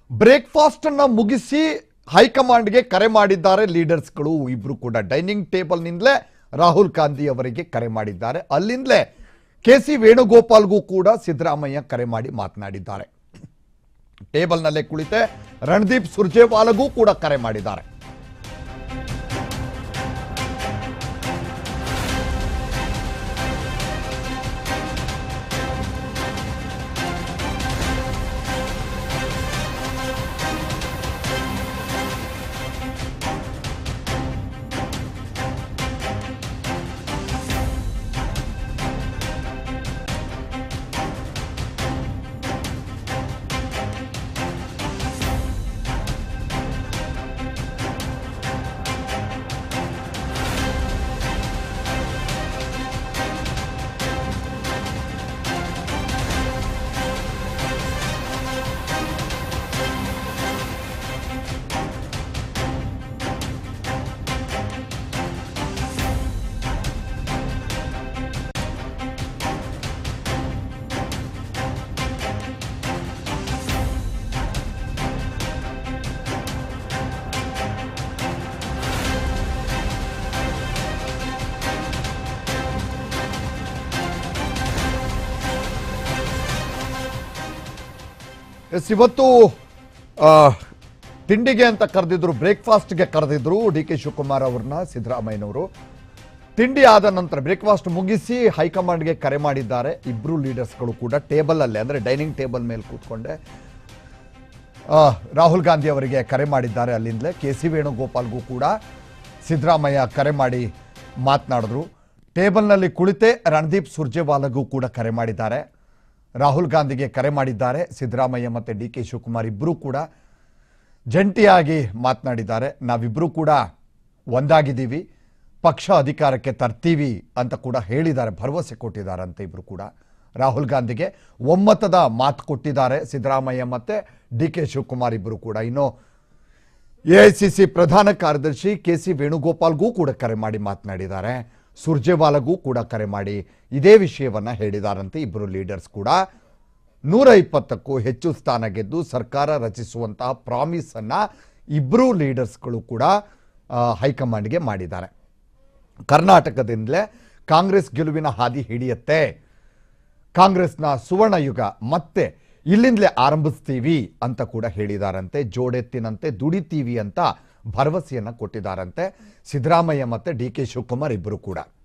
breakfast ಅನ್ನ ಮುಗಿಸಿ ಹೈಕಮಾಂಡ್ಗೆ ಕರೆ ಮಾಡಿದ್ದಾರೆ ಲೀಡರ್ಸ್ಗಳು ಇಬ್ರು ಕೂಡ ಡೈನಿಂಗ್ ಟೇಬಲ್ನಿಂದಲೇ ರಾಹುಲ್ ಗಾಂಧಿ ಅವರಿಗೆ ಕರೆ ಮಾಡಿದ್ದಾರೆ ಅಲ್ಲಿಂದಲೇ ಕೆ ಸಿ ವೇಣುಗೋಪಾಲ್ಗೂ ಕೂಡ ಸಿದ್ದರಾಮಯ್ಯ ಕರೆ ಮಾಡಿ ಮಾತನಾಡಿದ್ದಾರೆ ಟೇಬಲ್ನಲ್ಲೇ ಕುಳಿತೆ ರಣದೀಪ್ ಸುರ್ಜೇವಾಲಗೂ ಕೂಡ ಕರೆ ಮಾಡಿದ್ದಾರೆ ಎಸ್ ಇವತ್ತು ಆ, ತಿಂಡಿಗೆ ಅಂತ ಕರೆದಿದ್ರು ಬ್ರೇಕ್ಫಾಸ್ಟ್ಗೆ ಕರೆದಿದ್ರು ಡಿ ಕೆ ಶಿವಕುಮಾರ್ ಅವ್ರನ್ನ ಸಿದ್ದರಾಮಯ್ಯನವರು ತಿಂಡಿ ಆದ ನಂತರ ಬ್ರೇಕ್ಫಾಸ್ಟ್ ಮುಗಿಸಿ ಹೈಕಮಾಂಡ್ಗೆ ಕರೆ ಮಾಡಿದ್ದಾರೆ ಇಬ್ರು ಲೀಡರ್ಸ್ಗಳು ಕೂಡ ಟೇಬಲ್ ಅಲ್ಲೇ ಅಂದ್ರೆ ಡೈನಿಂಗ್ ಟೇಬಲ್ ಮೇಲೆ ಕೂತ್ಕೊಂಡೆ ಆ, ರಾಹುಲ್ ಗಾಂಧಿ ಅವರಿಗೆ ಕರೆ ಮಾಡಿದ್ದಾರೆ ಅಲ್ಲಿಂದಲೇ ಕೆ ಸಿ ವೇಣುಗೋಪಾಲ್ಗೂ ಕೂಡ ಸಿದ್ದರಾಮಯ್ಯ ಕರೆ ಮಾಡಿ ಮಾತನಾಡಿದ್ರು ಟೇಬಲ್ನಲ್ಲಿ ಕುಳಿತೆ ರಣದೀಪ್ ಸುರ್ಜೇವಾಲಾಗೂ ಕೂಡ ಕರೆ ಮಾಡಿದ್ದಾರೆ ರಾಹುಲ್ ಗಾಂಧಿಗೆ ಕರೆ ಮಾಡಿದ್ದಾರೆ ಸಿದ್ದರಾಮಯ್ಯ ಮತ್ತು ಡಿ ಕೆ ಶಿವಕುಮಾರ್ ಇಬ್ಬರೂ ಕೂಡ ಜಂಟಿಯಾಗಿ ಮಾತನಾಡಿದ್ದಾರೆ ನಾವಿಬ್ಬರೂ ಕೂಡ ಒಂದಾಗಿದ್ದೀವಿ ಪಕ್ಷ ಅಧಿಕಾರಕ್ಕೆ ತರ್ತೀವಿ ಅಂತ ಕೂಡ ಹೇಳಿದ್ದಾರೆ ಭರವಸೆ ಕೊಟ್ಟಿದ್ದಾರೆ ಅಂತ ಇಬ್ಬರು ಕೂಡ ರಾಹುಲ್ ಗಾಂಧಿಗೆ ಒಮ್ಮತದ ಮಾತು ಕೊಟ್ಟಿದ್ದಾರೆ ಸಿದ್ದರಾಮಯ್ಯ ಮತ್ತು ಡಿ ಕೆ ಶಿವಕುಮಾರ್ ಇಬ್ಬರು ಕೂಡ ಇನ್ನು ಎಐಸಿಸಿ ಪ್ರಧಾನ ಕಾರ್ಯದರ್ಶಿ ಕೆ ಸಿ ವೇಣುಗೋಪಾಲ್ಗೂ ಕೂಡ ಕರೆ ಮಾಡಿ ಮಾತನಾಡಿದ್ದಾರೆ ಸುರ್ಜೇವಾಲಾಗೂ ಕೂಡ ಕರೆ ಮಾಡಿ ಇದೇ ವಿಷಯವನ್ನ ಹೇಳಿದಾರಂತೆ ಇಬ್ಬರು ಲೀಡರ್ಸ್ ಕೂಡ ನೂರ ಇಪ್ಪತ್ತಕ್ಕೂ ಹೆಚ್ಚು ಸ್ಥಾನ ಗೆದ್ದು ಸರ್ಕಾರ ರಚಿಸುವಂತಹ ಪ್ರಾಮಿಸ್ ಅನ್ನ ಇಬ್ಬರು ಲೀಡರ್ಸ್ಗಳು ಕೂಡ ಆ, ಹೈಕಮಾಂಡ್ಗೆ ಮಾಡಿದ್ದಾರೆ ಕರ್ನಾಟಕದಿಂದಲೇ ಕಾಂಗ್ರೆಸ್ ಗೆಲುವಿನ ಹಾದಿ ಹಿಡಿಯತ್ತೆ ಕಾಂಗ್ರೆಸ್ನ ಸುವರ್ಣ ಯುಗ ಮತ್ತೆ ಇಲ್ಲಿಂದಲೇ ಆರಂಭಿಸ್ತೀವಿ ಅಂತ ಕೂಡ ಹೇಳಿದಾರಂತೆ ಜೋಡೆತ್ತಿನಂತೆ ದುಡಿತೀವಿ ಅಂತ ಭರವಸೆಯನ್ನ ಕೊಟ್ಟಿದ್ದಾರಂತೆ ಸಿದ್ದರಾಮಯ್ಯ ಮತ್ತೆ ಡಿ ಕೆ ಶಿವಕುಮಾರ್ ಇಬ್ಬರು ಕೂಡ